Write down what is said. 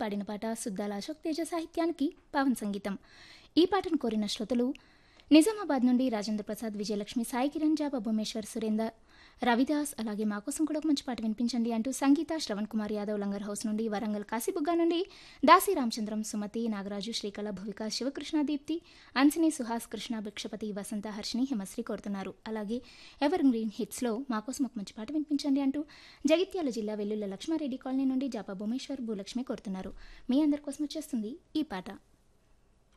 పాడిన పాట సుద్దాల అశోక్ తేజ సాహిత్యానికి పవన్ సంగీతం ఈ పాటను కోరిన శ్రోతలు నిజామాబాద్ నుండి రాజేంద్ర ప్రసాద్ విజయలక్ష్మి సాయి కిరణ్ జాబా భువనేశ్వర్ సురేందర్ రవిదాస్ అలాగే మా కోసం కూడా ఒక మంచి పాట వినిపించండి అంటూ సంగీత శ్రవణ్ కుమార్ యాదవ్ లంగర్ హౌస్ నుండి వరంగల్ కాశీబుగ్గా నుండి దాసి రామచంద్రం సుమతి నాగరాజు శ్రీకళ భువిక శివకృష్ణ దీప్తి అన్సిని సుహాస్ కృష్ణ భిక్షపతి వసంత హర్షిని హిమశ్రీ కోరుతున్నారు అలాగే ఎవర్ గ్రీన్ హిట్స్లో మా కోసం ఒక మంచి పాట వినిపించండి అంటూ జగిత్యాల జిల్లా వెల్లుల్ల లక్ష్మారెడ్డి కాలనీ నుండి జాపా భువనేశ్వర్ భూలక్ష్మి కోరుతున్నారు మీ అందరి కోసం వచ్చేస్తుంది ఈ పాట